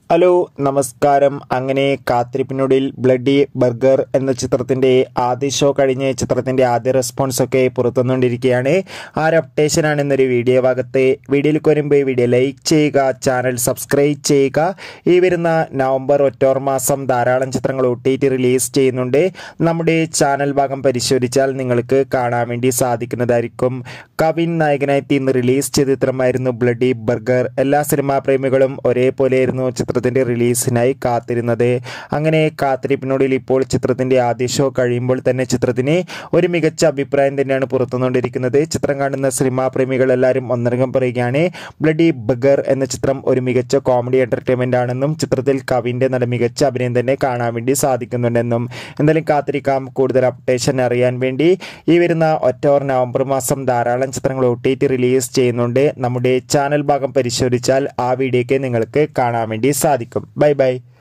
hello നമസ്കാരം അങ്ങനെ കാത്തിരിപ്പിനൊടിൽ bloody burger എന്ന ചിത്രത്തിന്റെ ആദ്യ ഷോ കഴിഞ്ഞ് ചിത്രത്തിന്റെ ആദ്യ റെസ്പോൺസ് ഒക്കെ പുറത്തുവന്നുകൊണ്ടിരിക്കുകയാണ് ആ ഒരു അപ്ഡേഷനാണ് ഇന്നൊരു വീഡിയോ ഭാഗത്ത് വീഡിയോയിലേക്ക് വരുമ്പോൾ വീഡിയോ ലൈക്ക് ചെയ്യുക ചാനൽ സബ്സ്ക്രൈബ് ചെയ്യുക ഈ വരുന്ന നവംബർ ഒക്ടോബർ മാസം ധാരാളം ചിത്രങ്ങൾ ഒ ടി ടി റിലീസ് ചെയ്യുന്നുണ്ട് നമ്മുടെ ചാനൽ ഭാഗം പരിശോധിച്ചാൽ നിങ്ങൾക്ക് കാണാൻ വേണ്ടി സാധിക്കുന്നതായിരിക്കും കവിൻ നായകനായി ഇന്ന് റിലീസ് ചെയ്ത ചിത്രമായിരുന്നു ബ്ലഡി ബർഗർ എല്ലാ സിനിമാ പ്രേമികളും ഒരേപോലെയായിരുന്നു ചിത്രത്തിന്റെ റിലീസിനായി കാത്തിരുന്നത് അങ്ങനെ കാത്തിരിപ്പിനോടിൽ ഇപ്പോൾ ചിത്രത്തിന്റെ ആദ്യ ഷോ കഴിയുമ്പോൾ തന്നെ ചിത്രത്തിന് ഒരു മികച്ച അഭിപ്രായം തന്നെയാണ് പുറത്തുനിന്നുകൊണ്ടിരിക്കുന്നത് ചിത്രം കാണുന്ന സിനിമാ പ്രേമികൾ എല്ലാവരും ഒന്നരംഗം പറയുകയാണ് ബ്ലഡി ബർഗർ എന്ന ചിത്രം ഒരു മികച്ച കോമഡി എന്റർടൈൻമെന്റ് ആണെന്നും ചിത്രത്തിൽ കവിന്റെ നല്ല മികച്ച അഭിനയം തന്നെ കാണാൻ വേണ്ടി സാധിക്കുന്നുണ്ടെന്നും എന്തായാലും കാത്തിരിക്കാം കൂടുതൽ അപ്ഡേഷൻ അറിയാൻ വേണ്ടി ഈ വരുന്ന ഒക്ടോബർ നവംബർ മാസം ധാരാളം ചിത്രങ്ങൾ ഒ ടി ടി റിലീസ് ചെയ്യുന്നുണ്ട് നമ്മുടെ ചാനൽ ഭാഗം പരിശോധിച്ചാൽ ആ വീഡിയോയ്ക്ക് നിങ്ങൾക്ക് കാണാൻ വേണ്ടി സാധിക്കും ബൈ ബൈ